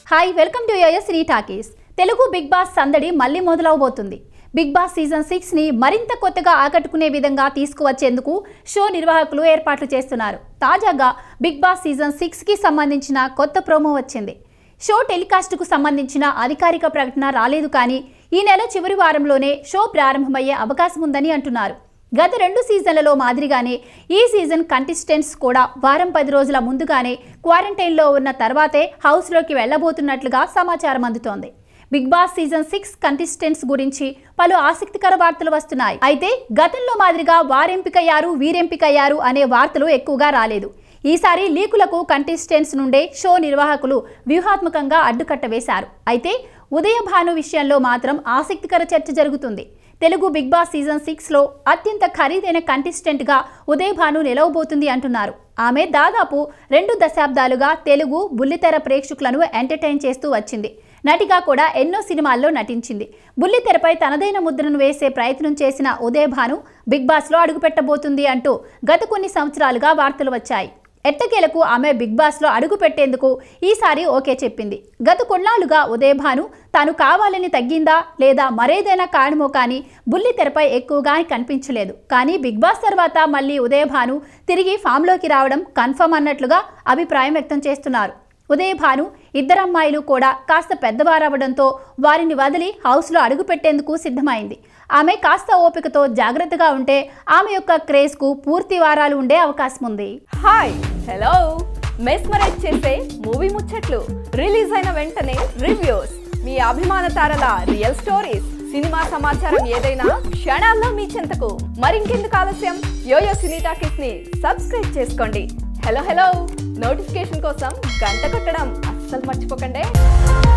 hi welcome to YoYo Cine Talkies Telugu Bigg Boss సందడి మళ్ళీ మొదలవబోతుంది బిగ్ బాస్ సీజన్ సిక్స్ ని మరింత కొత్తగా ఆకట్టుకునే విధంగా తీసుకువచ్చేందుకు షో నిర్వాహకులు ఏర్పాట్లు చేస్తున్నారు తాజాగా బిగ్ బాస్ సీజన్ సిక్స్ కి సంబంధించిన కొత్త ప్రోమో వచ్చింది షో టెలికాస్ట్కు సంబంధించిన అధికారిక ప్రకటన రాలేదు కానీ ఈ నెల చివరి వారంలోనే షో ప్రారంభమయ్యే అవకాశం ఉందని అంటున్నారు గత రెండు సీజన్లలో మాదిరిగానే ఈ సీజన్ కంటెస్టెంట్స్ కూడా వారం పది రోజుల ముందుగానే క్వారంటైన్లో ఉన్న తర్వాతే హౌస్లోకి వెళ్లబోతున్నట్లుగా సమాచారం అందుతోంది Bigg Boss season six contestants గురించి పలు ఆసక్తికర వార్తలు వస్తున్నాయి అయితే గతంలో మాదిరిగా వారెంపికయ్యారు వీరెంపికయ్యారు అనే వార్తలు ఎక్కువగా రాలేదు ఈసారి లీకులకు కంటెస్టెంట్స్ నుండే షో నిర్వాహకులు వ్యూహాత్మకంగా అడ్డుకట్ట వేశారు అయితే ఉదయ భాను విషయంలో మాత్రం ఆసక్తికర చర్చ జరుగుతుంది తెలుగు బిగ్ బాస్ సీజన్ సిక్స్లో అత్యంత ఖరీదైన కంటెస్టెంట్గా ఉదయ్ భాను నిలవబోతుంది అంటున్నారు ఆమె దాదాపు రెండు దశాబ్దాలుగా తెలుగు బుల్లితెర ప్రేక్షకులను ఎంటర్టైన్ చేస్తూ వచ్చింది నటిగా కూడా ఎన్నో సినిమాల్లో నటించింది బుల్లితెరపై తనదైన ముద్రను వేసే ప్రయత్నం చేసిన ఉదయ్ భాను బిగ్ బాస్లో అడుగుపెట్టబోతుంది అంటూ గత కొన్ని సంవత్సరాలుగా వార్తలు వచ్చాయి ఎట్టకేలకు ఆమె బిగ్ బాస్లో అడుగు పెట్టేందుకు ఈసారి ఓకే చెప్పింది గత కొన్నాళ్లుగా ఉదయభాను తాను కావాలని తగ్గిందా లేదా మరేదైనా కారణమో కానీ బుల్లి తెరపై ఎక్కువగా కనిపించలేదు కానీ బిగ్ బాస్ తర్వాత మళ్ళీ ఉదయభాను తిరిగి ఫామ్లోకి రావడం కన్ఫర్మ్ అన్నట్లుగా అభిప్రాయం వ్యక్తం చేస్తున్నారు ఉదయభాను ఇద్దరమ్మాయిలు కూడా కాస్త పెద్దవారవడంతో వారిని వదిలి హౌస్లో అడుగు పెట్టేందుకు సిద్ధమైంది ఆమె కాస్త ఓపికతో జాగ్రత్తగా ఉంటే ఆమె యొక్క క్రేజ్కు పూర్తి వారాలు ఉండే అవకాశం ఉంది హాయ్ హలో మెస్మరైజ్ చేసే మూవీ ముచ్చట్లు రిలీజ్ అయిన వెంటనే రివ్యూస్ మీ అభిమాన తారల రియల్ స్టోరీస్ సినిమా సమాచారం ఏదైనా క్షణాల్లో మీ చెంతకు మరింకెందుకు ఆలస్యం యోయో సినీ టాకీస్ ని సబ్స్క్రైబ్ చేసుకోండి హలో హలో నోటిఫికేషన్ కోసం గంట కొట్టడం అస్సలు మర్చిపోకండి